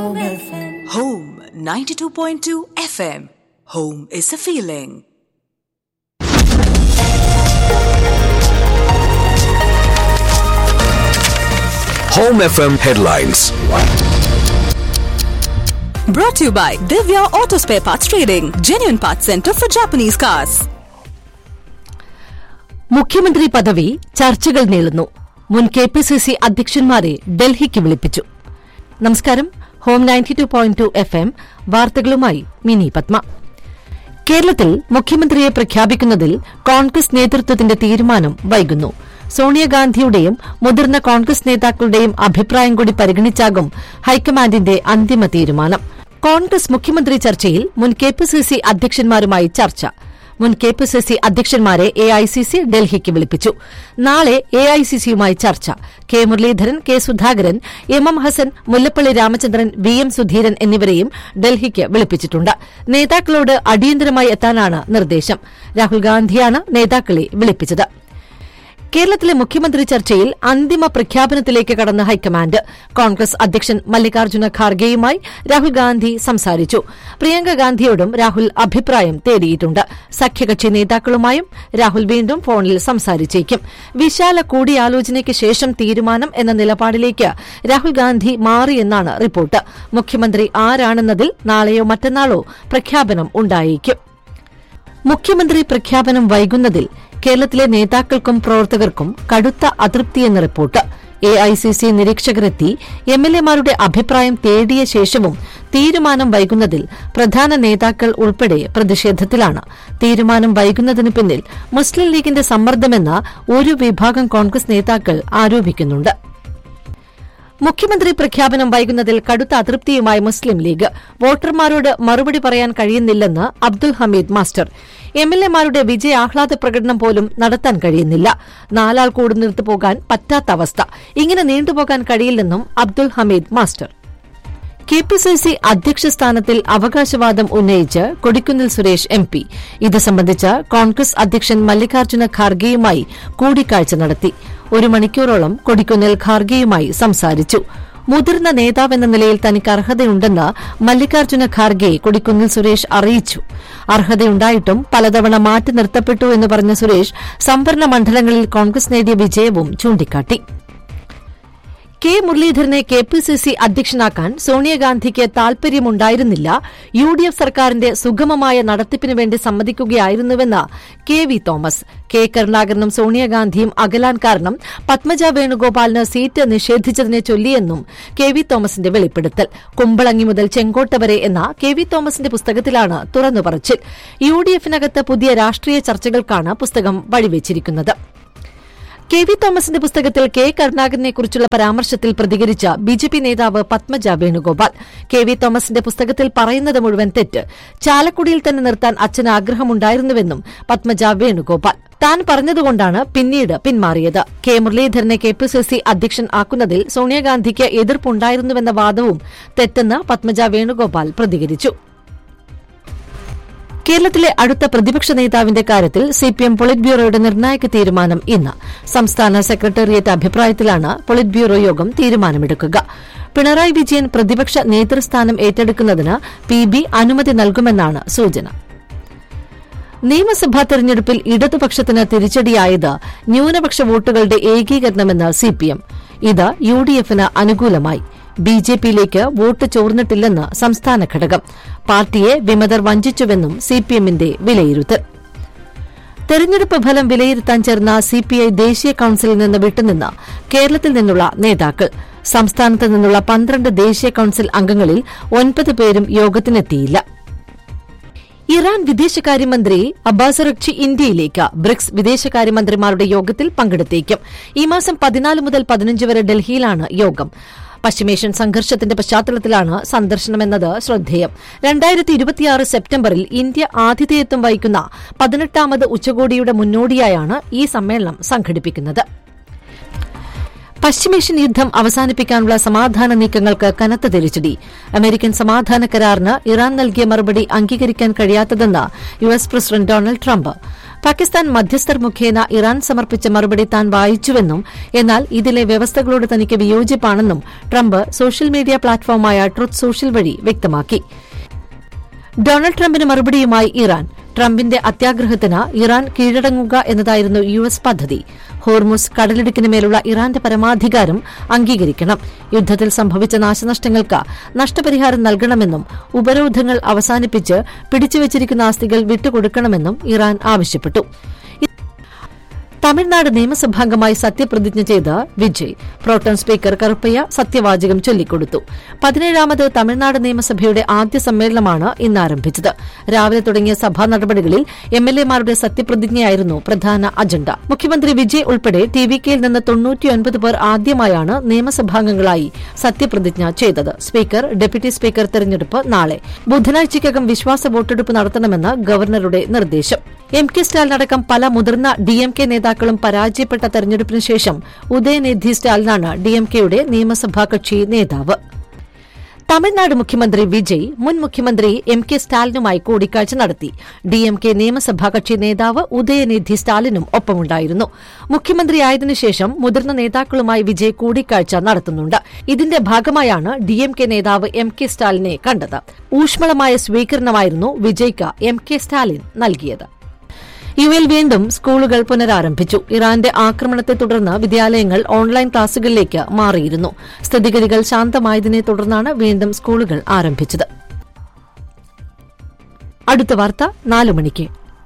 Home FM. Home 92.2 FM. Home is a feeling. Home FM headlines. Brought to you by Divya Auto Spare Parts Trading, genuine parts center for Japanese cars. മുഖ്യമന്ത്രി പദവി ചർച്ചകൾ നീളുന്നു മുൻ K P C C അധ്യക്ഷന്മാരെ ഡൽഹിക്ക് വിളിപ്പിച്ചു നമസ്കാരം home ninety two point two F M വാർത്തകളുമായി മിനി പത്മ കേരളത്തിൽ മുഖ്യമന്ത്രിയെ പ്രഖ്യാപിക്കുന്നതിൽ കോൺഗ്രസ് നേതൃത്വത്തിന്റെ തീരുമാനം വൈകുന്നു സോണിയാഗാന്ധിയുടെയും മുതിർന്ന കോൺഗ്രസ് നേതാക്കളുടെയും അഭിപ്രായം കൂടി പരിഗണിച്ചാകും ഹൈക്കമാൻഡിന്റെ അന്തിമ തീരുമാനം കോൺഗ്രസ് മുഖ്യമന്ത്രി ചർച്ചയിൽ മുൻ കെ പി സി സി അധ്യക്ഷന്മാരുമായി ചർച്ച മുൻ കെ പി സി സി അധ്യക്ഷന്മാരെ എ ഐ സി സി ഡൽഹിക്ക് വിളിപ്പിച്ചു നാളെ എ ഐ സി സിയുമായി ചർച്ച K Muraleedharan K Sudhakaran M M Hassan Mullappally Ramachandran V M Sudheeran എന്നിവരെയും ഡൽഹിക്ക് വിളിപ്പിച്ചിട്ടുണ്ട് നേതാക്കളോട് അടിയന്തരമായി എത്താനാണ് നിർദ്ദേശം രാഹുൽ ഗാന്ധിയാണ് നേതാക്കളെ വിളിപ്പിച്ചത് കേരളത്തിലെ മുഖ്യമന്ത്രി ചർച്ചയിൽ അന്തിമ പ്രഖ്യാപനത്തിലേക്ക് കടന്ന ഹൈക്കമാൻഡ് കോൺഗ്രസ് അധ്യക്ഷൻ മല്ലികാർജ്ജുന ഖാർഗെയുമായി രാഹുൽ ഗാന്ധി സംസാരിച്ചു പ്രിയങ്ക ഗാന്ധിയോടും രാഹുൽ അഭിപ്രായം തേടിയിട്ടുണ്ട് സഖ്യകക്ഷി നേതാക്കളുമായും രാഹുൽ വീണ്ടും ഫോണിൽ സംസാരിച്ചേക്കും വിശാല കൂടിയാലോചനയ്ക്ക് ശേഷം തീരുമാനം എന്ന നിലപാടിലേക്ക് രാഹുൽ ഗാന്ധി മാറിയെന്നാണ് റിപ്പോർട്ട് മുഖ്യമന്ത്രി ആരാണെന്നതിൽ നാളെയോ മറ്റന്നാളോ പ്രഖ്യാപനം ഉണ്ടായേക്കും മുഖ്യമന്ത്രി പ്രഖ്യാപനം വൈകുന്നതിൽ കേരളത്തിലെ നേതാക്കൾക്കും പ്രവർത്തകർക്കും കടുത്ത അതൃപ്തിയെന്ന report A I C C നിരീക്ഷകരെത്തി എം എൽ എമാരുടെ അഭിപ്രായം തേടിയ ശേഷവും തീരുമാനം വൈകുന്നതിൽ പ്രധാന നേതാക്കൾ ഉൾപ്പെടെ പ്രതിഷേധത്തിലാണ് തീരുമാനം വൈകുന്നതിന് പിന്നിൽ മുസ്ലിം ലീഗിന്റെ സമ്മർദ്ദമെന്ന് ഒരു വിഭാഗം കോൺഗ്രസ് നേതാക്കൾ ആരോപിക്കുന്നുണ്ട് മുഖ്യമന്ത്രി പ്രഖ്യാപനം വൈകുന്നതിൽ കടുത്ത അതൃപ്തിയുമായി മുസ്ലിം ലീഗ് വോട്ടർമാരോട് മറുപടി പറയാൻ കഴിയുന്നില്ലെന്ന് Abdul Hameed master M L എമാരുടെ വിജയാഹ്ലാദ പ്രകടനം പോലും നടത്താൻ കഴിയുന്നില്ല നാലാൾ കൂടുന്നിടത്ത് പോകാൻ പറ്റാത്ത അവസ്ഥ ഇങ്ങനെ നീണ്ടുപോകാൻ കഴിയില്ലെന്നും Abdul Hameed master K P C C അധ്യക്ഷ സ്ഥാനത്തിൽ അവകാശവാദം ഉന്നയിച്ച് കൊടിക്കുന്നിൽ സുരേഷ് എം പി ഇത് സംബന്ധിച്ച് കോൺഗ്രസ് അധ്യക്ഷൻ മല്ലികാർജ്ജുന ഖാർഗെയുമായി കൂടിക്കാഴ്ച നടത്തി ഒരു മണിക്കൂറോളം കൊടിക്കുന്നിൽ ഖാർഗെയുമായി സംസാരിച്ചു മുതിർന്ന നേതാവെന്ന നിലയിൽ തനിക്ക് അർഹതയുണ്ടെന്ന് മല്ലികാർജ്ജുന ഖാർഗെ കൊടിക്കുന്നിൽ സുരേഷ് അറിയിച്ചു അർഹതയുണ്ടായിട്ടും പലതവണ മാറ്റി നിർത്തപ്പെട്ടു എന്ന് പറഞ്ഞ സുരേഷ് സംവരണ മണ്ഡലങ്ങളിൽ കോൺഗ്രസ് നേടിയ വിജയവും ചൂണ്ടിക്കാട്ടി കെ മുരളീധരനെ കെ പി സി സി അധ്യക്ഷനാക്കാൻ സോണിയാഗാന്ധിക്ക് താൽപര്യമുണ്ടായിരുന്നില്ല യു ഡി എഫ് സർക്കാരിന്റെ സുഗമമായ നടത്തിപ്പിന് വേണ്ടി സമ്മതിക്കുകയായിരുന്നുവെന്ന് കെ വി തോമസ് കെ കരുണാകരനും സോണിയാഗാന്ധിയും അകലാൻ കാരണം പത്മജ വേണുഗോപാലിന് സീറ്റ് നിഷേധിച്ചതിനെ ചൊല്ലിയെന്നും കെ വി തോമസിന്റെ വെളിപ്പെടുത്തൽ കുമ്പളങ്ങി മുതൽ ചെങ്കോട്ട വരെ എന്ന കെ വി തോമസിന്റെ പുസ്തകത്തിലാണ് തുറന്നു പറച്ചിൽ യു ഡി എഫിനകത്ത് പുതിയ രാഷ്ട്രീയ ചർച്ചകൾക്കാണ് പുസ്തകം വഴിവെച്ചിരിക്കുന്നത് കെ വി തോമസിന്റെ പുസ്തകത്തിൽ കെ കരുണാകരനെക്കുറിച്ചുള്ള പരാമർശത്തിൽ പ്രതികരിച്ച ബി ജെ പി നേതാവ് പത്മജ വേണുഗോപാൽ കെ വി തോമസിന്റെ പുസ്തകത്തിൽ പറയുന്നത് മുഴുവൻ തെറ്റ് ചാലക്കുടിയിൽ തന്നെ നിർത്താൻ അച്ഛന് ആഗ്രഹമുണ്ടായിരുന്നുവെന്നും പത്മജ വേണുഗോപാൽ താൻ പറഞ്ഞതുകൊണ്ടാണ് പിന്നീട് പിന്മാറിയത് കെ മുരളീധരനെ കെ പി സി സി അധ്യക്ഷൻ ആക്കുന്നതിൽ സോണിയാഗാന്ധിക്ക് എതിർപ്പുണ്ടായിരുന്നുവെന്ന വാദവും തെറ്റെന്ന് പത്മജ വേണുഗോപാൽ പ്രതികരിച്ചു കേരളത്തിലെ അടുത്ത പ്രതിപക്ഷ നേതാവിന്റെ കാര്യത്തിൽ സിപിഎം പൊളിറ്റ് ബ്യൂറോയുടെ നിർണായക തീരുമാനം ഇന്ന് സംസ്ഥാന സെക്രട്ടേറിയറ്റ് അഭിപ്രായത്തിലാണ് പൊളിറ്റ് ബ്യൂറോ യോഗം തീരുമാനമെടുക്കുക പിണറായി വിജയൻ പ്രതിപക്ഷ നേതൃസ്ഥാനം ഏറ്റെടുക്കുന്നതിന് പി ബി അനുമതി നൽകുമെന്നാണ് സൂചന നിയമസഭാ തെരഞ്ഞെടുപ്പിൽ ഇടതുപക്ഷത്തിന് തിരിച്ചടിയായത് ന്യൂനപക്ഷ വോട്ടുകളുടെ ഏകീകരണമെന്ന് സിപിഎം ഇത് യു ഡി എഫിന് അനുകൂലമായി ബി ജെ പിയിലേക്ക് വോട്ട് ചോർന്നിട്ടില്ലെന്ന് സംസ്ഥാന ഘടകം പാർട്ടിയെ വിമതർ വഞ്ചിച്ചുവെന്നും സിപിഎമ്മിന്റെ വിലയിരുത്തൽ തെരഞ്ഞെടുപ്പ് ഫലം വിലയിരുത്താൻ ചേർന്ന സിപിഐ ദേശീയ കൌൺസിലിൽ നിന്ന് വിട്ടുനിന്ന് കേരളത്തിൽ നിന്നുള്ള നേതാക്കൾ സംസ്ഥാനത്ത് നിന്നുള്ള പന്ത്രണ്ട് ദേശീയ കൌൺസിൽ അംഗങ്ങളിൽ ഒൻപത് പേരും യോഗത്തിനെത്തിയില്ല ഇറാൻ വിദേശകാര്യമന്ത്രി അബ്ബാസ് റക്ചി ഇന്ത്യയിലേക്ക് ബ്രിക്സ് വിദേശകാര്യമന്ത്രിമാരുടെ യോഗത്തിൽ പങ്കെടുത്തേക്കും ഈ മാസം പതിനാല് മുതൽ പതിനഞ്ച് വരെ ഡൽഹിയിലാണ് യോഗം പശ്ചിമേഷ്യൻ സംഘർഷത്തിന്റെ പശ്ചാത്തലത്തിലാണ് സന്ദർശനമെന്നത് ശ്രദ്ധേയം രണ്ടായിരത്തി ഇരുപത്തിയാറ് സെപ്റ്റംബറിൽ ഇന്ത്യ ആതിഥേയത്വം വഹിക്കുന്ന പതിനെട്ടാമത് ഉച്ചകോടിയുടെ മുന്നോടിയായാണ് ഈ സമ്മേളനം സംഘടിപ്പിക്കുന്നത് പശ്ചിമേഷ്യൻ യുദ്ധം അവസാനിപ്പിക്കാനുള്ള സമാധാന നീക്കങ്ങൾക്ക് കനത്ത തിരിച്ചടി അമേരിക്കൻ സമാധാന കരാറിന് ഇറാൻ നൽകിയ മറുപടി അംഗീകരിക്കാൻ കഴിയാത്തതെന്ന് U S president Donald Trump Pakistan മധ്യസ്ഥർ മുഖേന ഇറാൻ സമർപ്പിച്ച മറുപടി താൻ വായിച്ചുവെന്നും എന്നാൽ ഇതിലെ വ്യവസ്ഥകളോട് തനിക്ക് വിയോജിപ്പാണെന്നും ട്രംപ് സോഷ്യൽ മീഡിയ പ്ലാറ്റ്ഫോമായ ട്രുത്ത് സോഷ്യൽ വഴി വ്യക്തമാക്കി ഡൊണാൾഡ് ട്രംപിന് മറുപടിയുമായി ഇറാൻ ട്രംപിന്റെ അത്യാഗ്രഹത്തിന് ഇറാൻ കീഴടങ്ങുക എന്നതായിരുന്നു യു എസ് പദ്ധതി ഹോർമുസ് കടലിടുക്കിന് മേലുള്ള ഇറാന്റെ പരമാധികാരം അംഗീകരിക്കണം യുദ്ധത്തിൽ സംഭവിച്ച നാശനഷ്ടങ്ങൾക്ക് നഷ്ടപരിഹാരം നൽകണമെന്നും ഉപരോധങ്ങൾ അവസാനിപ്പിച്ച് പിടിച്ചുവച്ചിരിക്കുന്ന ആസ്തികൾ വിട്ടുകൊടുക്കണമെന്നും ഇറാൻ ആവശ്യപ്പെട്ടു തമിഴ്നാട് നിയമസഭാംഗമായി സത്യപ്രതിജ്ഞ ചെയ്ത് വിജയ് പ്രോട്ടോൺ സ്പീക്കർ കറുപ്പയ്യ സത്യവാചകം ചൊല്ലിക്കൊടുത്തു പതിനേഴാമത് തമിഴ്നാട് നിയമസഭയുടെ ആദ്യ സമ്മേളനമാണ് ഇന്ന് ആരംഭിച്ചത് രാവിലെ തുടങ്ങിയ സഭാ നടപടികളിൽ എംഎൽഎമാരുടെ സത്യപ്രതിജ്ഞയായിരുന്നു പ്രധാന അജണ്ട മുഖ്യമന്ത്രി വിജയ് ഉൾപ്പെടെ ടി വി കെയിൽ നിന്ന് തൊണ്ണൂറ്റിയൊൻപത് പേർ ആദ്യമായാണ് നിയമസഭാംഗങ്ങളായി സത്യപ്രതിജ്ഞ ചെയ്തത് സ്പീക്കർ ഡെപ്യൂട്ടി സ്പീക്കർ തെരഞ്ഞെടുപ്പ് നാളെ ബുധനാഴ്ചയ്ക്കകം വിശ്വാസ വോട്ടെടുപ്പ് നടത്തണമെന്ന് ഗവർണറുടെ നിർദ്ദേശം എം കെ സ്റ്റാലിനടക്കം പല മുതിർന്ന ഡി എം കെ നേതാക്കളും പരാജയപ്പെട്ട തെരഞ്ഞെടുപ്പിന് ശേഷം ഉദയനിധി സ്റ്റാലിനാണ് ഡി എം കെയുടെ നിയമസഭാ കക്ഷി നേതാവ് തമിഴ്നാട് മുഖ്യമന്ത്രി വിജയ് മുൻ മുഖ്യമന്ത്രി എം കെ സ്റ്റാലിനുമായി കൂടിക്കാഴ്ച നടത്തി ഡി എം കെ നിയമസഭാ കക്ഷി നേതാവ് ഉദയനിധി സ്റ്റാലിനും ഒപ്പമുണ്ടായിരുന്നു മുഖ്യമന്ത്രിയായതിനുശേഷം മുതിർന്ന നേതാക്കളുമായി വിജയ് കൂടിക്കാഴ്ച നടത്തുന്നുണ്ട് ഇതിന്റെ ഭാഗമായാണ് ഡി എം കെ നേതാവ് എം കെ സ്റ്റാലിനെ കണ്ടത് ഊഷ്മളമായ സ്വീകരണമായിരുന്നു വിജയ്ക്ക് എം കെ സ്റ്റാലിൻ നൽകിയത് യു എൽ വീണ്ടും സ്കൂളുകൾ പുനരാരംഭിച്ചു ഇറാന്റെ ആക്രമണത്തെ തുടർന്ന് വിദ്യാലയങ്ങൾ ഓൺലൈൻ ക്ലാസുകളിലേക്ക് മാറിയിരുന്നു സ്ഥിതിഗതികൾ ശാന്തമായതിനെ തുടർന്നാണ് വീണ്ടും സ്കൂളുകൾ ആരംഭിച്ചത് അടുത്ത വാർത്ത നാലു മണിക്ക്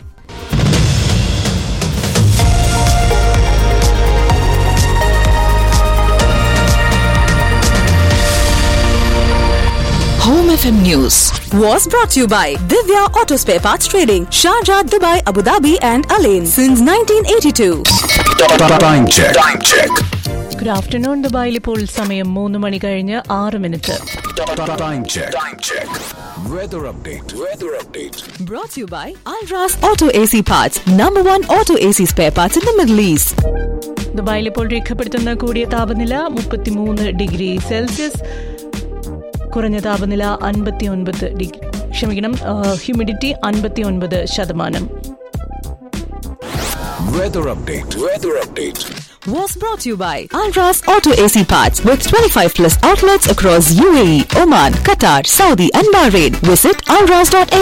Home FM News was brought to you by Divya Auto Spare Parts Trading, Sharjah, Dubai, Abu Dhabi, and Alain since 1982. Time check. Time check. Good afternoon ദുബായിൽ ഇപ്പോൾ സമയം മൂന്ന് മണി കഴിഞ്ഞ് ആറ് minute Time check. Time check. Weather update. Weather update. Brought to you by Alras Auto AC Parts, number one auto AC spare parts in the Middle East. ദുബായിൽ ഇപ്പോൾ രേഖപ്പെടുത്തുന്ന കൂടിയ താപനില മുപ്പത്തിമൂന്ന് ഡിഗ്രി സെൽഷ്യസ് കുറഞ്ഞ താപനില അൻപത്തി ഒൻപത് ഡിഗ്രി ക്ഷമിക്കണം ഹ്യൂമിഡിറ്റി അൻപത്തി ഒൻപത് ശതമാനം Weather update. Weather update. Was brought to you by Alras Auto AC Parts with 25 plus outlets across UAE, Oman, Qatar, Saudi, and Bahrain. Visit alras.air